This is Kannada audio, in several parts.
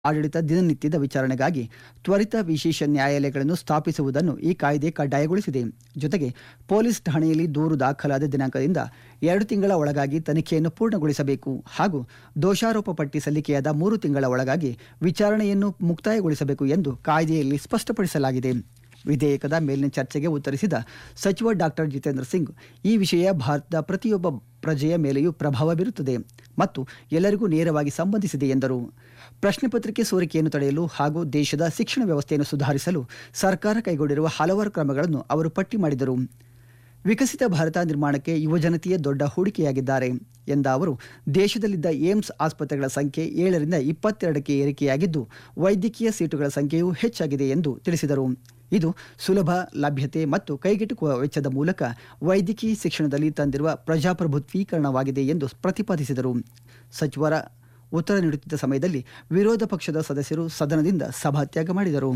ಆಡಳಿತ ದಿನನಿತ್ಯದ ವಿಚಾರಣೆಗಾಗಿ ತ್ವರಿತ ವಿಶೇಷ ನ್ಯಾಯಾಲಯಗಳನ್ನು ಸ್ಥಾಪಿಸುವುದನ್ನು ಈ ಕಾಯ್ದೆ ಕಡ್ಡಾಯಗೊಳಿಸಿದೆ ಜೊತೆಗೆ ಪೊಲೀಸ್ ಠಾಣೆಯಲ್ಲಿ ದೂರು ದಾಖಲಾದ ದಿನಾಂಕದಿಂದ ಎರಡು ತಿಂಗಳ ಒಳಗಾಗಿ ತನಿಖೆಯನ್ನು ಪೂರ್ಣಗೊಳಿಸಬೇಕು ಹಾಗೂ ದೋಷಾರೋಪ ಪಟ್ಟಿ ಸಲ್ಲಿಕೆಯಾದ ಮೂರು ತಿಂಗಳ ಒಳಗಾಗಿ ವಿಚಾರಣೆಯನ್ನು ಮುಕ್ತಾಯಗೊಳಿಸಬೇಕು ಎಂದು ಕಾಯ್ದೆಯಲ್ಲಿ ಸ್ಪಷ್ಟಪಡಿಸಲಾಗಿದೆ ವಿಧೇಯಕದ ಮೇಲಿನ ಚರ್ಚೆಗೆ ಉತ್ತರಿಸಿದ ಸಚಿವ ಡಾಕ್ಟರ್ ಜಿತೇಂದ್ರ ಸಿಂಗ್ ಈ ವಿಷಯ ಭಾರತದ ಪ್ರತಿಯೊಬ್ಬ ಪ್ರಜೆಯ ಮೇಲೆಯೂ ಪ್ರಭಾವ ಬೀರುತ್ತದೆ ಮತ್ತು ಎಲ್ಲರಿಗೂ ನೇರವಾಗಿ ಸಂಬಂಧಿಸಿದೆ ಎಂದರು ಪ್ರಶ್ನೆ ಪತ್ರಿಕೆ ಸೋರಿಕೆಯನ್ನು ತಡೆಯಲು ಹಾಗೂ ದೇಶದ ಶಿಕ್ಷಣ ವ್ಯವಸ್ಥೆಯನ್ನು ಸುಧಾರಿಸಲು ಸರ್ಕಾರ ಕೈಗೊಂಡಿರುವ ಹಲವಾರು ಕ್ರಮಗಳನ್ನು ಅವರು ಪಟ್ಟಿ ಮಾಡಿದರು ವಿಕಸಿತ ಭಾರತ ನಿರ್ಮಾಣಕ್ಕೆ ಯುವಜನತೆಯೇ ದೊಡ್ಡ ಹೂಡಿಕೆಯಾಗಿದ್ದಾರೆ ಎಂದ ಅವರು ದೇಶದಲ್ಲಿದ್ದ ಏಮ್ಸ್ ಆಸ್ಪತ್ರೆಗಳ ಸಂಖ್ಯೆ ಏಳರಿಂದ ಇಪ್ಪತ್ತೆರಡಕ್ಕೆ ಏರಿಕೆಯಾಗಿದ್ದು ವೈದ್ಯಕೀಯ ಸೀಟುಗಳ ಸಂಖ್ಯೆಯೂ ಹೆಚ್ಚಾಗಿದೆ ಎಂದು ತಿಳಿಸಿದರು ಇದು ಸುಲಭ ಲಭ್ಯತೆ ಮತ್ತು ಕೈಗೆಟುಕುವ ವೆಚ್ಚದ ಮೂಲಕ ವೈದ್ಯಕೀಯ ಶಿಕ್ಷಣದಲ್ಲಿ ತಂದಿರುವ ಪ್ರಜಾಪ್ರಭುತ್ವೀಕರಣವಾಗಿದೆ ಎಂದು ಪ್ರತಿಪಾದಿಸಿದರು ಸಚಿವರ ಉತ್ತರ ನೀಡುತ್ತಿದ್ದ ಸಮಯದಲ್ಲಿ ವಿರೋಧ ಪಕ್ಷದ ಸದಸ್ಯರು ಸದನದಿಂದ ಸಭಾತ್ಯಾಗ ಮಾಡಿದರು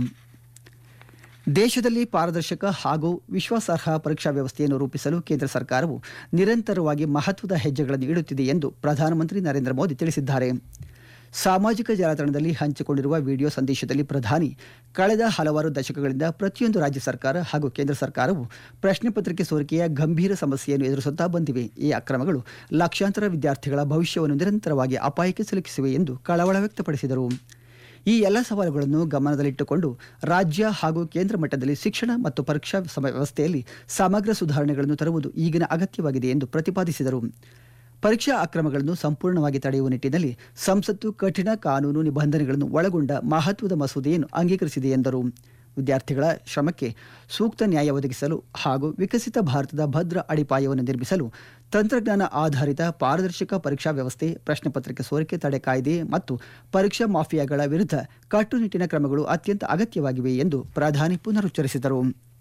ದೇಶದಲ್ಲಿ ಪಾರದರ್ಶಕ ಹಾಗೂ ವಿಶ್ವಾಸಾರ್ಹ ಪರೀಕ್ಷಾ ವ್ಯವಸ್ಥೆಯನ್ನು ರೂಪಿಸಲು ಕೇಂದ್ರ ಸರ್ಕಾರವು ನಿರಂತರವಾಗಿ ಮಹತ್ವದ ಹೆಜ್ಜೆಗಳನ್ನು ಇಡುತ್ತಿದೆ ಎಂದು ಪ್ರಧಾನಮಂತ್ರಿ ನರೇಂದ್ರ ಮೋದಿ ತಿಳಿಸಿದ್ದಾರೆ ಸಾಮಾಜಿಕ ಜಾಲತಾಣದಲ್ಲಿ ಹಂಚಿಕೊಂಡಿರುವ ವಿಡಿಯೋ ಸಂದೇಶದಲ್ಲಿ ಪ್ರಧಾನಿ ಕಳೆದ ಹಲವಾರು ದಶಕಗಳಿಂದ ಪ್ರತಿಯೊಂದು ರಾಜ್ಯ ಸರ್ಕಾರ ಹಾಗೂ ಕೇಂದ್ರ ಸರ್ಕಾರವು ಪ್ರಶ್ನೆ ಪತ್ರಿಕೆ ಸೋರಿಕೆಯ ಗಂಭೀರ ಸಮಸ್ಯೆಯನ್ನು ಎದುರಿಸುತ್ತಾ ಬಂದಿವೆ ಈ ಅಕ್ರಮಗಳು ಲಕ್ಷಾಂತರ ವಿದ್ಯಾರ್ಥಿಗಳ ಭವಿಷ್ಯವನ್ನು ನಿರಂತರವಾಗಿ ಅಪಾಯಕ್ಕೆ ಸಿಲುಕಿಸಿವೆ ಎಂದು ಕಳವಳ ವ್ಯಕ್ತಪಡಿಸಿದರು ಈ ಎಲ್ಲ ಸವಾಲುಗಳನ್ನು ಗಮನದಲ್ಲಿಟ್ಟುಕೊಂಡು ರಾಜ್ಯ ಹಾಗೂ ಕೇಂದ್ರ ಮಟ್ಟದಲ್ಲಿ ಶಿಕ್ಷಣ ಮತ್ತು ಪರೀಕ್ಷಾ ಸಮ- ವ್ಯವಸ್ಥೆಯಲ್ಲಿ ಸಮಗ್ರ ಸುಧಾರಣೆಗಳನ್ನು ತರುವುದು ಈಗಿನ ಅಗತ್ಯವಾಗಿದೆ ಎಂದು ಪ್ರತಿಪಾದಿಸಿದರು ಪರೀಕ್ಷಾ ಅಕ್ರಮಗಳನ್ನು ಸಂಪೂರ್ಣವಾಗಿ ತಡೆಯುವ ನಿಟ್ಟಿನಲ್ಲಿ ಸಂಸತ್ತು ಕಠಿಣ ಕಾನೂನು ನಿಬಂಧನೆಗಳನ್ನು ಒಳಗೊಂಡ ಮಹತ್ವದ ಮಸೂದೆಯನ್ನು ಅಂಗೀಕರಿಸಿದೆ ಎಂದರು ವಿದ್ಯಾರ್ಥಿಗಳ ಶ್ರಮಕ್ಕೆ ಸೂಕ್ತ ನ್ಯಾಯ ಒದಗಿಸಲು ಹಾಗೂ ವಿಕಸಿತ ಭಾರತದ ಭದ್ರ ಅಡಿಪಾಯವನ್ನು ನಿರ್ಮಿಸಲು ತಂತ್ರಜ್ಞಾನ ಆಧಾರಿತ ಪಾರದರ್ಶಕ ಪರೀಕ್ಷಾ ವ್ಯವಸ್ಥೆ ಪ್ರಶ್ನೆ ಪತ್ರಿಕೆ ಸೋರಿಕೆ ತಡೆ ಕಾಯ್ದೆ ಮತ್ತು ಪರೀಕ್ಷಾ ಮಾಫಿಯಾಗಳ ವಿರುದ್ಧ ಕಟ್ಟುನಿಟ್ಟಿನ ಕ್ರಮಗಳು ಅತ್ಯಂತ ಅಗತ್ಯವಾಗಿವೆ ಎಂದು ಪ್ರಧಾನಿ ಪುನರುಚ್ಚರಿಸಿದರು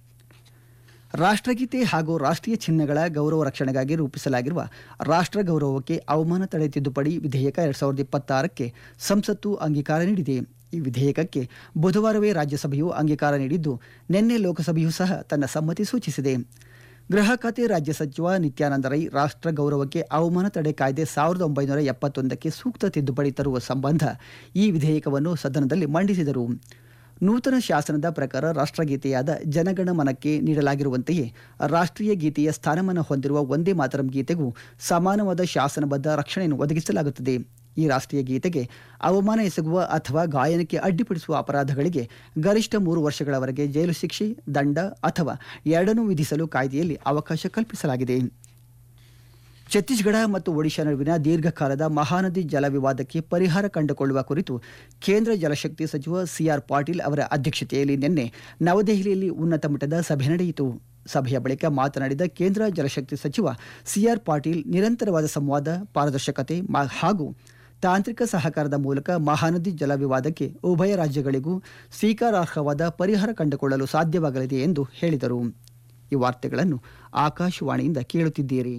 ರಾಷ್ಟ್ರಗೀತೆ ಹಾಗೂ ರಾಷ್ಟ್ರೀಯ ಚಿಹ್ನೆಗಳ ಗೌರವ ರಕ್ಷಣೆಗಾಗಿ ರೂಪಿಸಲಾಗಿರುವ ರಾಷ್ಟ್ರ ಗೌರವಕ್ಕೆ ಅವಮಾನ ತಡೆ ತಿದ್ದುಪಡಿ ವಿಧೇಯಕ ಎರಡ್ ಸಾವಿರದ ಇಪ್ಪತ್ತಾರಕ್ಕೆ ಸಂಸತ್ತು ಅಂಗೀಕಾರ ನೀಡಿದೆ ಈ ವಿಧೇಯಕಕ್ಕೆ ಬುಧವಾರವೇ ರಾಜ್ಯಸಭೆಯು ಅಂಗೀಕಾರ ನೀಡಿದ್ದು ನಿನ್ನೆ ಲೋಕಸಭೆಯೂ ಸಹ ತನ್ನ ಸಮ್ಮತಿ ಸೂಚಿಸಿದೆ ಗೃಹ ಖಾತೆ ರಾಜ್ಯ ಸಚಿವ ನಿತ್ಯಾನಂದ ರೈ ರಾಷ್ಟ್ರ ಗೌರವಕ್ಕೆ ಅವಮಾನ ತಡೆ ಕಾಯ್ದೆ ಸಾವಿರದ ಒಂಬೈನೂರ ಎಪ್ಪತ್ತೊಂದಕ್ಕೆ ಸೂಕ್ತ ತಿದ್ದುಪಡಿ ತರುವ ಸಂಬಂಧ ಈ ವಿಧೇಯಕವನ್ನು ಸದನದಲ್ಲಿ ಮಂಡಿಸಿದರು ನೂತನ ಶಾಸನದ ಪ್ರಕಾರ ರಾಷ್ಟ್ರಗೀತೆಯಾದ ಜನಗಣ ಮನಕ್ಕೆ ನೀಡಲಾಗಿರುವಂತೆಯೇ ರಾಷ್ಟ್ರೀಯ ಗೀತೆಯ ಸ್ಥಾನಮಾನ ಹೊಂದಿರುವ ಒಂದೇ ಮಾತರಂ ಗೀತೆಗೂ ಸಮಾನವಾದ ಶಾಸನಬದ್ಧ ರಕ್ಷಣೆಯನ್ನು ಒದಗಿಸಲಾಗುತ್ತದೆ ಈ ರಾಷ್ಟ್ರೀಯ ಗೀತೆಗೆ ಅವಮಾನ ಎಸಗುವ ಅಥವಾ ಗಾಯನಕ್ಕೆ ಅಡ್ಡಿಪಡಿಸುವ ಅಪರಾಧಗಳಿಗೆ ಗರಿಷ್ಠ ಮೂರು ವರ್ಷಗಳವರೆಗೆ ಜೈಲು ಶಿಕ್ಷೆ ದಂಡ ಅಥವಾ ಎರಡನ್ನೂ ವಿಧಿಸಲು ಕಾಯ್ದೆಯಲ್ಲಿ ಅವಕಾಶ ಕಲ್ಪಿಸಲಾಗಿದೆ ಛತ್ತೀಸ್ಗಢ ಮತ್ತು ಒಡಿಶಾ ನಡುವಿನ ದೀರ್ಘಕಾಲದ ಮಹಾನದಿ ಜಲ ವಿವಾದಕ್ಕೆ ಪರಿಹಾರ ಕಂಡುಕೊಳ್ಳುವ ಕುರಿತು ಕೇಂದ್ರ ಜಲಶಕ್ತಿ ಸಚಿವ ಸಿಆರ್ ಪಾಟೀಲ್ ಅವರ ಅಧ್ಯಕ್ಷತೆಯಲ್ಲಿ ನಿನ್ನೆ ನವದೆಹಲಿಯಲ್ಲಿ ಉನ್ನತ ಮಟ್ಟದ ಸಭೆ ನಡೆಯಿತು ಸಭೆಯ ಬಳಿಕ ಮಾತನಾಡಿದ ಕೇಂದ್ರ ಜಲಶಕ್ತಿ ಸಚಿವ ಸಿಆರ್ ಪಾಟೀಲ್ ನಿರಂತರವಾದ ಸಂವಾದ ಪಾರದರ್ಶಕತೆ ಮ- ಹಾಗೂ ತಾಂತ್ರಿಕ ಸಹಕಾರದ ಮೂಲಕ ಮಹಾನದಿ ಜಲ ವಿವಾದಕ್ಕೆ ಉಭಯ ರಾಜ್ಯಗಳಿಗೂ ಸ್ವೀಕಾರಾರ್ಹವಾದ ಪರಿಹಾರ ಕಂಡುಕೊಳ್ಳಲು ಸಾಧ್ಯವಾಗಲಿದೆ ಎಂದು ಹೇಳಿದರು ಈ ವಾರ್ತೆಗಳನ್ನು ಆಕಾಶವಾಣಿಯಿಂದ ಕೇಳುತ್ತಿದ್ದೀರಿ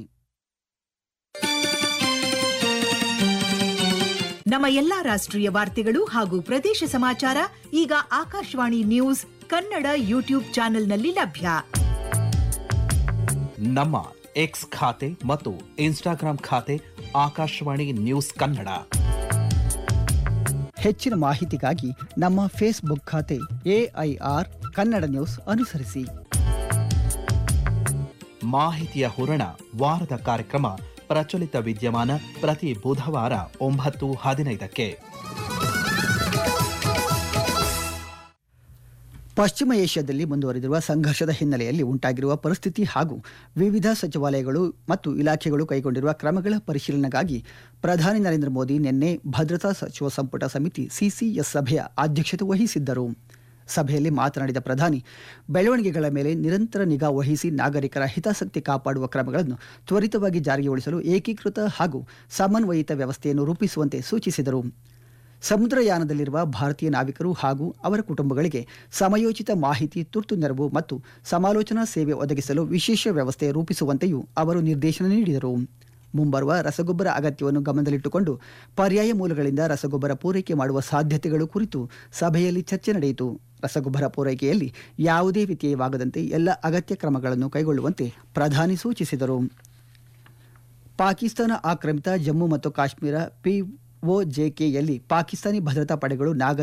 ನಮ್ಮ ಎಲ್ಲಾ ರಾಷ್ಟ್ರೀಯ ವಾರ್ತೆಗಳು ಹಾಗೂ ಪ್ರದೇಶ ಸಮಾಚಾರ ಈಗ ಆಕಾಶವಾಣಿ ನ್ಯೂಸ್ ಕನ್ನಡ ಯೂಟ್ಯೂಬ್ ಚಾನೆಲ್ನಲ್ಲಿ ಲಭ್ಯ ನಮ್ಮ ಎಕ್ಸ್ ಖಾತೆ ಮತ್ತು ಇನ್ಸ್ಟಾಗ್ರಾಂ ಖಾತೆ ಆಕಾಶವಾಣಿ ನ್ಯೂಸ್ ಕನ್ನಡ ಹೆಚ್ಚಿನ ಮಾಹಿತಿಗಾಗಿ ನಮ್ಮ ಫೇಸ್ಬುಕ್ ಖಾತೆ ಎಐಆರ್ ಕನ್ನಡ ನ್ಯೂಸ್ ಅನುಸರಿಸಿ ಮಾಹಿತಿಯ ಹೂರಣ ವಾರದ ಕಾರ್ಯಕ್ರಮ ಪ್ರಚಲಿತ ವಿದ್ಯಮಾನ ಪ್ರತಿ ಬುಧವಾರ ಒಂಬತ್ತು ಹದಿನೈದಕ್ಕೆ ಪಶ್ಚಿಮ ಏಷ್ಯಾದಲ್ಲಿ ಮುಂದುವರೆದಿರುವ ಸಂಘರ್ಷದ ಹಿನ್ನೆಲೆಯಲ್ಲಿ ಉಂಟಾಗಿರುವ ಪರಿಸ್ಥಿತಿ ಹಾಗೂ ವಿವಿಧ ಸಚಿವಾಲಯಗಳು ಮತ್ತು ಇಲಾಖೆಗಳು ಕೈಗೊಂಡಿರುವ ಕ್ರಮಗಳ ಪರಿಶೀಲನೆಗಾಗಿ ಪ್ರಧಾನಿ ನರೇಂದ್ರ ಮೋದಿ ನಿನ್ನೆ ಭದ್ರತಾ ಸಚಿವ ಸಂಪುಟ ಸಮಿತಿ ಸಿಸಿಎಸ್ ಸಭೆಯ ಅಧ್ಯಕ್ಷತೆ ವಹಿಸಿದ್ದರು ಸಭೆಯಲ್ಲಿ ಮಾತನಾಡಿದ ಪ್ರಧಾನಿ ಬೆಳವಣಿಗೆಗಳ ಮೇಲೆ ನಿರಂತರ ನಿಗಾ ವಹಿಸಿ ನಾಗರಿಕರ ಹಿತಾಸಕ್ತಿ ಕಾಪಾಡುವ ಕ್ರಮಗಳನ್ನು ತ್ವರಿತವಾಗಿ ಜಾರಿಗೊಳಿಸಲು ಏಕೀಕೃತ ಹಾಗೂ ಸಮನ್ವಯಿತ ವ್ಯವಸ್ಥೆಯನ್ನು ರೂಪಿಸುವಂತೆ ಸೂಚಿಸಿದರು ಸಮುದ್ರಯಾನದಲ್ಲಿರುವ ಭಾರತೀಯ ನಾವಿಕರು ಹಾಗೂ ಅವರ ಕುಟುಂಬಗಳಿಗೆ ಸಮಯೋಚಿತ ಮಾಹಿತಿ ತುರ್ತು ನೆರವು ಮತ್ತು ಸಮಾಲೋಚನಾ ಸೇವೆ ಒದಗಿಸಲು ವಿಶೇಷ ವ್ಯವಸ್ಥೆ ರೂಪಿಸುವಂತೆಯೂ ಅವರು ನಿರ್ದೇಶನ ನೀಡಿದರು ಮುಂಬರುವ ರಸಗೊಬ್ಬರ ಅಗತ್ಯವನ್ನು ಗಮನದಲ್ಲಿಟ್ಟುಕೊಂಡು ಪರ್ಯಾಯ ಮೂಲಗಳಿಂದ ರಸಗೊಬ್ಬರ ಪೂರೈಕೆ ಮಾಡುವ ಸಾಧ್ಯತೆಗಳು ಕುರಿತು ಸಭೆಯಲ್ಲಿ ಚರ್ಚೆ ನಡೆಯಿತು ರಸಗೊಬ್ಬರ ಪೂರೈಕೆಯಲ್ಲಿ ಯಾವುದೇ ವ್ಯತ್ಯಯವಾಗದಂತೆ ಎಲ್ಲ ಅಗತ್ಯ ಕ್ರಮಗಳನ್ನು ಕೈಗೊಳ್ಳುವಂತೆ ಪ್ರಧಾನಿ ಸೂಚಿಸಿದರು ಪಾಕಿಸ್ತಾನ ಆಕ್ರಮಿತ ಜಮ್ಮು ಮತ್ತು ಕಾಶ್ಮೀರ ಪಿಒಜೆಕೆಯಲ್ಲಿ ಪಾಕಿಸ್ತಾನಿ ಭದ್ರತಾ ಪಡೆಗಳು ನಾಗರಿಕ